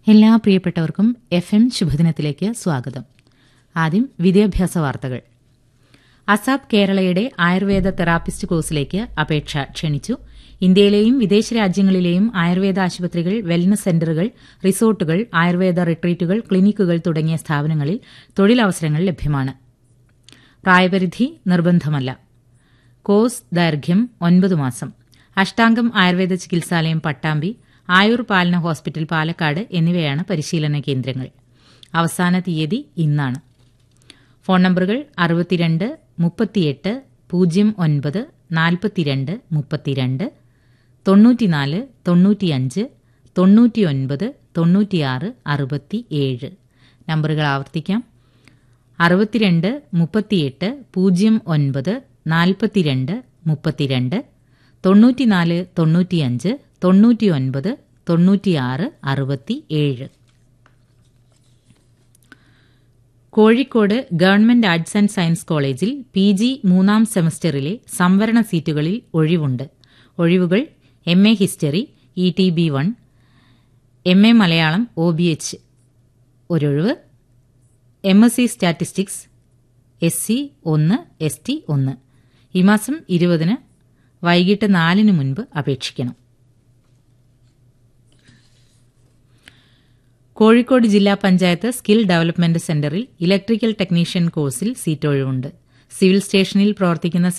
എല്ലാ പ്രിയപ്പെട്ടവർക്കും F M ശുഭദിനത്തിലേക്ക് സ്വാഗതം ആദ്യം വിദ്യാഭ്യാസ വാർത്തകൾ അസാബ് കേരളയുടെ ആയുർവേദ തെറാപ്പിസ്റ്റ് കോഴ്സിലേക്ക് അപേക്ഷ ക്ഷണിച്ചു ഇന്ത്യയിലെയും വിദേശ രാജ്യങ്ങളിലെയും ആയുർവേദ ആശുപത്രികൾ വെൽനസ് സെന്ററുകൾ റിസോർട്ടുകൾ ആയുർവേദ റിട്രീറ്റുകൾ ക്ലിനിക്കുകൾ തുടങ്ങിയ സ്ഥാപനങ്ങളിൽ തൊഴിലവസരങ്ങൾ ലഭ്യമാണ് പ്രായപരിധി നിർബന്ധമല്ല കോഴ്സ് ദൈർഘ്യം ഒൻപത് മാസം അഷ്ടാംഗം ആയുർവേദ ചികിത്സാലയം പട്ടാമ്പി ആയുർ പാലന ഹോസ്പിറ്റൽ പാലക്കാട് എന്നിവയാണ് പരിശീലന കേന്ദ്രങ്ങൾ അവസാന തീയതി ഇന്നാണ് ഫോൺ നമ്പറുകൾ അറുപത്തിരണ്ട് മുപ്പത്തിയെട്ട് പൂജ്യം ഒൻപത് നാൽപ്പത്തിരണ്ട് മുപ്പത്തിരണ്ട് തൊണ്ണൂറ്റിനാല് തൊണ്ണൂറ്റിയഞ്ച് തൊണ്ണൂറ്റിയൊൻപത് തൊണ്ണൂറ്റിയാറ് അറുപത്തി ഏഴ് നമ്പറുകൾ ആവർത്തിക്കാം അറുപത്തിരണ്ട് മുപ്പത്തിയെട്ട് പൂജ്യം ഒൻപത് നാൽപ്പത്തിരണ്ട് മുപ്പത്തിരണ്ട് തൊണ്ണൂറ്റിനാല് തൊണ്ണൂറ്റിയഞ്ച് തൊണ്ണൂറ്റിയൊൻപത് തൊണ്ണൂറ്റിയാറ് അറുപത്തി ഏഴ് Kozhikode government arts and science കോളേജിൽ പി ജി മൂന്നാം സെമസ്റ്ററിലെ സംവരണ സീറ്റുകളിൽ ഒഴിവുണ്ട് ഒഴിവുകൾ M A history E T B one M A Malayalam O B H ഒരൊഴിവ് M S C statistics S C ഒന്ന് എസ് ടി ഒന്ന് ഈ മാസം ഇരുപതിന് വൈകിട്ട് നാലിന് മുൻപ് അപേക്ഷിക്കണം കോഴിക്കോട് ജില്ലാ പഞ്ചായത്ത് സ്കിൽ ഡെവലപ്മെന്റ് സെന്ററിൽ ഇലക്ട്രിക്കൽ ടെക്നീഷ്യൻ കോഴ്സിൽ സീറ്റ് ഒഴിവുണ്ട് സിവിൽ സ്റ്റേഷനിൽ പ്രവർത്തിക്കുന്ന